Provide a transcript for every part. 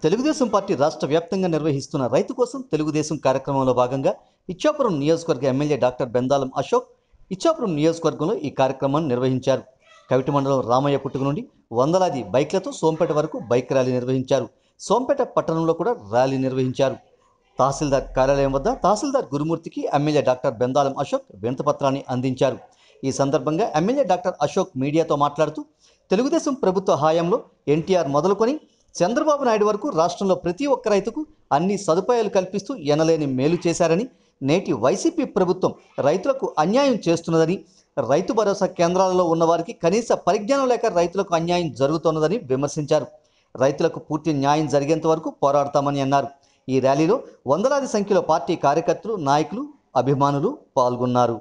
Telugu Desam party రాష్ట్ర వ్యాప్తంగా నిర్వహిస్తున్న రైతు కోసం తెలుగుదేశం కార్యక్రమంలో భాగంగా ఇచ్చాపురం నియోజకవర్గ ఎమ్మెల్యే డాక్టర్ బెందాలం అశోక్ ఇచ్చాపురం నియోజకవర్గంలో ఈ కార్యక్రమాన్ని నిర్వహించారు కవిటి మండలం రామయ్య పుట్టుక నుండి వందలాది బైక్లతో సోంపేట వరకు బైక్ ర్యాలీ నిర్వహించారు సోంపేట పట్టణంలో కూడా ర్యాలీ నిర్వహించారు తహసీల్దార్ కార్యాలయం వద్ద తహసీల్దార్ గురుమూర్తికి ఎమ్మెల్యే డాక్టర్ బెందాలం అశోక్ వినతిపత్రాన్ని అందించారు ఈ సందర్భంగా ఎమ్మెల్యే డాక్టర్ అశోక్ మీడియాతో మాట్లాడుతూ తెలుగుదేశం ప్రభుత్వ హయాంలో ఎన్టీఆర్ మొదలుకొని చంద్రబాబు నాయుడు వరకు రాష్ట్రంలో ప్రతి ఒక్క రైతుకు అన్ని సదుపాయాలు కల్పిస్తూ ఎనలేని మేలు చేశారని నేటి వైసీపీ ప్రభుత్వం రైతులకు అన్యాయం చేస్తున్నదని రైతు భరోసా కేంద్రాలలో ఉన్నవారికి కనీస పరిజ్ఞానం లేక రైతులకు అన్యాయం జరుగుతున్నదని విమర్శించారు రైతులకు పూర్తి న్యాయం జరిగేంత వరకు పోరాడతామని అన్నారు ఈ ర్యాలీలో వందలాది సంఖ్యలో పార్టీ కార్యకర్తలు నాయకులు అభిమానులు పాల్గొన్నారు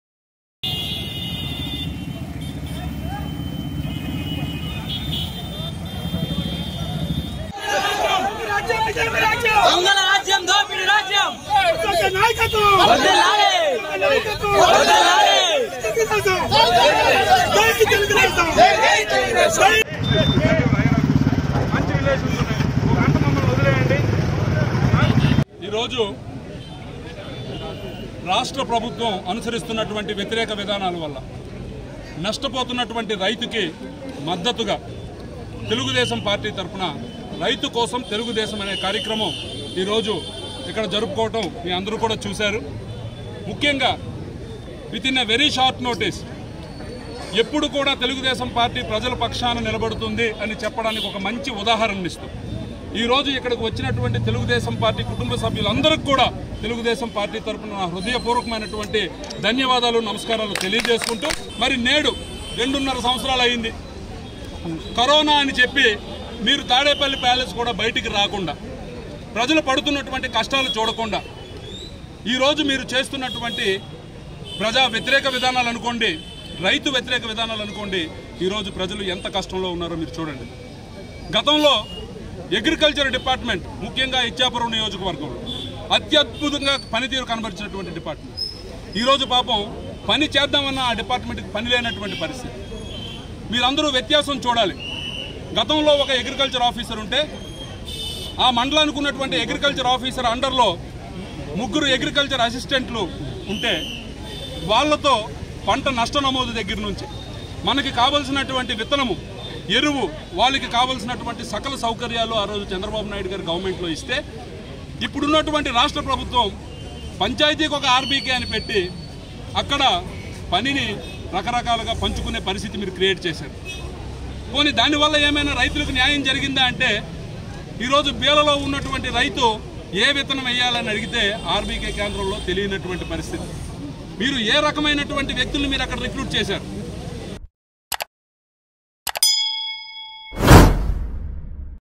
దొంగల రాజ్యం దోపిడి రాజ్యం నాయకత్వం వదిలాలి నాయకత్వం వదిలాలి తెలుగుదేశం జై తెలుగుదేశం జై మంచి రిలేషన్స్ ఉన్నాయి ఒక గంట మమ్మల్ని వదిలేయండి ఈరోజు రాష్ట్ర ప్రభుత్వం అనుసరిస్తున్నటువంటి వ్యతిరేక విధానాల వల్ల నష్టపోతున్నటువంటి రైతుకి మద్దతుగా తెలుగుదేశం పార్టీ తరఫున రైతు కోసం తెలుగుదేశం అనే కార్యక్రమం ఈరోజు ఇక్కడ జరుపుకోవటం మీ అందరూ కూడా చూశారు ముఖ్యంగా with in a very short notice ఎప్పుడు కూడా తెలుగుదేశం పార్టీ ప్రజల పక్షాన నిలబడుతుంది అని చెప్పడానికి ఒక మంచి ఉదాహరణ ఇస్తూ ఈ రోజు ఇక్కడికి వచ్చినటువంటి తెలుగుదేశం పార్టీ కుటుంబ సభ్యులందరికీ కూడా తెలుగుదేశం పార్టీ తరపున నా హృదయపూర్వకమైనటువంటి ధన్యవాదాలు నమస్కారాలు తెలియజేసుకుంటూ మరి నేడు రెండున్నర సంవత్సరాలు అయింది కరోనా అని చెప్పి మీరు తాడేపల్లి ప్యాలెస్ కూడా బయటికి రాకుండా ప్రజలు పడుతున్నటువంటి కష్టాలు చూడకుండా ఈరోజు మీరు చేస్తున్నటువంటి ప్రజా వ్యతిరేక విధానాలు అనుకోండి రైతు వ్యతిరేక విధానాలు అనుకోండి ఈరోజు ప్రజలు ఎంత కష్టంలో ఉన్నారో మీరు చూడండి గతంలో అగ్రికల్చర్ డిపార్ట్మెంట్ ముఖ్యంగా ఇచ్చాపురం నియోజకవర్గంలో అత్యద్భుతంగా పనితీరు కనబరిచినటువంటి డిపార్ట్మెంట్ ఈరోజు పాపం పని చేద్దామన్న ఆ డిపార్ట్మెంట్కి పని లేనటువంటి పరిస్థితి మీరందరూ వ్యత్యాసం చూడాలి గతంలో ఒక అగ్రికల్చర్ ఆఫీసర్ ఉంటే ఆ మండలానికి ఉన్నటువంటి అగ్రికల్చర్ ఆఫీసర్ అండర్లో ముగ్గురు అగ్రికల్చర్ అసిస్టెంట్లు ఉంటే వాళ్ళతో పంట నష్ట నమోదు దగ్గర నుంచి మనకి కావలసినటువంటి విత్తనము ఎరువు వాళ్ళకి కావలసినటువంటి సకల సౌకర్యాలు ఆ రోజు చంద్రబాబు నాయుడు గారి గవర్నమెంట్లో ఇస్తే ఇప్పుడున్నటువంటి రాష్ట్ర ప్రభుత్వం పంచాయతీకి ఒక ఆర్బీకే అని పెట్టి అక్కడ పనిని రకరకాలుగా పంచుకునే పరిస్థితి మీరు క్రియేట్ చేశారు పోనీ దానివల్ల ఏమైనా రైతులకు న్యాయం జరిగిందా అంటే ఈరోజు బీలలో ఉన్నటువంటి రైతు ఏ విత్తనం వేయాలని అడిగితే ఆర్బీకే కేంద్రంలో తెలియనటువంటి పరిస్థితి మీరు ఏ రకమైనటువంటి వ్యక్తులను మీరు అక్కడ రిక్రూట్ చేశారు